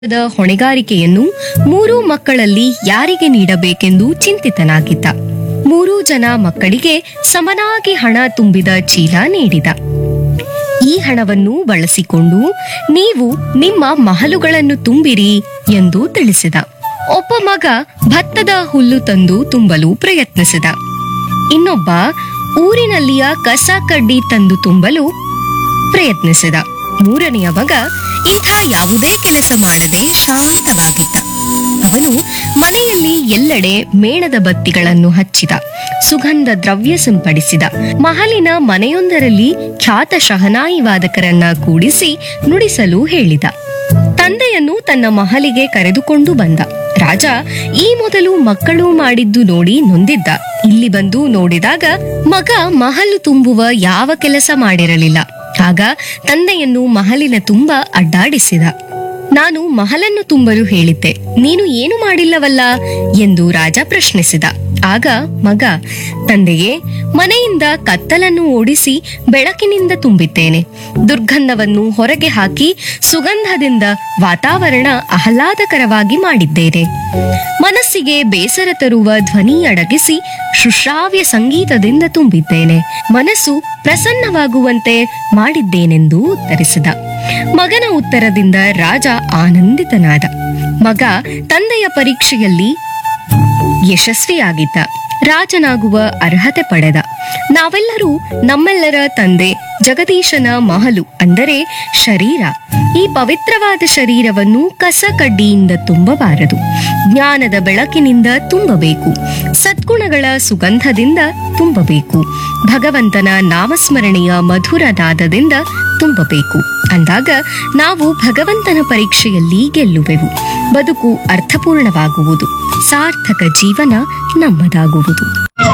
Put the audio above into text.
the ಹೊಣೆಗಾರಿಕೆಯನ್ನು ಮೂರೂ ಮಕ್ಕಳಲ್ಲಿ ಯಾರಿಗೆ ನೀಡಬೇಕೆಂದು ಚಿಂತಿತನಾಗಿದ್ದ ಮೂರೂ ಜನ ಮಕ್ಕಳಿಗೆ ಸಮನಾಗಿ ಹಣ ತುಂಬಿದ ಚೀಲ ನೀಡಿದ ಈ ಹಣವನ್ನು ಬಳಸಿಕೊಂಡು ನೀವು ನಿಮ್ಮ ಮಹಲುಗಳನ್ನು ತುಂಬಿರಿ ಎಂದು ತಿಳಿಸಿದ ಒಬ್ಬ ಮಗ ಭತ್ತದ ಹುಲ್ಲು ತಂದು ತುಂಬಲು ಪ್ರಯತ್ನಿಸಿದ ಇನ್ನೊಬ್ಬ ಊರಿನಲ್ಲಿಯ ಕಸ ಕಡ್ಡಿ ತಂದು ತುಂಬಲು ಪ್ರಯತ್ನಿಸಿದ ಮೂರನೆಯ ಮಗ ಇಂಥ ಯಾವುದೇ ಕೆಲಸ ಮಾಡದೆ ಶಾಂತವಾಗಿದ್ದ ಅವನು ಮನೆಯಲ್ಲಿ ಎಲ್ಲೆಡೆ ಮೇಣದ ಬತ್ತಿಗಳನ್ನು ಹಚ್ಚಿದ ಸುಗಂಧ ದ್ರವ್ಯ ಸಿಂಪಡಿಸಿದ ಮಹಲಿನ ಮನೆಯೊಂದರಲ್ಲಿ ಖ್ಯಾತ ಶಹನಾಯಿ ವಾದಕರನ್ನ ಕೂಡಿಸಿ ನುಡಿಸಲು ಹೇಳಿದ ತಂದೆಯನ್ನು ತನ್ನ ಮಹಲಿಗೆ ಕರೆದುಕೊಂಡು ಬಂದ ರಾಜ ಈ ಮೊದಲು ಮಕ್ಕಳು ಮಾಡಿದ್ದು ನೋಡಿ ನೊಂದಿದ್ದ ಇಲ್ಲಿ ಬಂದು ನೋಡಿದಾಗ ಮಗ ಮಹಲು ತುಂಬುವ ಯಾವ ಕೆಲಸ ಮಾಡಿರಲಿಲ್ಲ ಆಗ ತಂದೆಯನ್ನು ಮಹಲಿನ ತುಂಬ ಅಡ್ಡಾಡಿಸಿದ ನಾನು ಮಹಲನ್ನು ತುಂಬಲು ಹೇಳಿದ್ದೆ ನೀನು ಏನು ಮಾಡಿಲ್ಲವಲ್ಲ ಎಂದು ರಾಜ ಪ್ರಶ್ನಿಸಿದ ಆಗ ಮಗ ತಂದೆಯೇ ಮನೆಯಿಂದ ಕತ್ತಲನ್ನು ಓಡಿಸಿ ಬೆಳಕಿನಿಂದ ತುಂಬಿದ್ದೇನೆ ದುರ್ಗಂಧವನ್ನು ಹೊರಗೆ ಹಾಕಿ ಸುಗಂಧದಿಂದ ವಾತಾವರಣ ಆಹ್ಲಾದಕರವಾಗಿ ಮಾಡಿದ್ದೇನೆ ಮನಸ್ಸಿಗೆ ಬೇಸರ ತರುವ ಧ್ವನಿ ಅಡಗಿಸಿ ಶುಶ್ರಾವ್ಯ ಸಂಗೀತದಿಂದ ತುಂಬಿದ್ದೇನೆ ಮನಸ್ಸು ಪ್ರಸನ್ನವಾಗುವಂತೆ ಮಾಡಿದ್ದೇನೆಂದು ಉತ್ತರಿಸಿದ ಮಗನ ಉತ್ತರದಿಂದ ರಾಜ ಆನಂದಿತನಾದ ಮಗ ತಂದೆಯ ಪರೀಕ್ಷೆಯಲ್ಲಿ ಯಶಸ್ವಿಯಾಗಿದ್ದ ರಾಜನಾಗುವ ಅರ್ಹತೆ ಪಡೆದ ನಾವೆಲ್ಲರೂ ನಮ್ಮೆಲ್ಲರ ತಂದೆ ಜಗದೀಶನ ಮಹಲು ಅಂದರೆ ಶರೀರ ಈ ಪವಿತ್ರವಾದ ಶರೀರವನ್ನು ಕಸ ಕಡ್ಡಿಯಿಂದ ತುಂಬಬಾರದು ಜ್ಞಾನದ ಬೆಳಕಿನಿಂದ ತುಂಬಬೇಕು ಸದ್ಗುಣಗಳ ಸುಗಂಧದಿಂದ ತುಂಬಬೇಕು ಭಗವಂತನ ನಾಮಸ್ಮರಣೆಯ ಮಧುರ ನಾದದಿಂದ ತುಂಬಬೇಕು ಅಂದಾಗ ನಾವು ಭಗವಂತನ ಪರೀಕ್ಷೆಯಲ್ಲಿ ಗೆಲ್ಲುವೆವು ಬದುಕು ಅರ್ಥಪೂರ್ಣವಾಗುವುದು ಸಾರ್ಥಕ ಜೀವನ ನಮ್ಮದಾಗುವುದು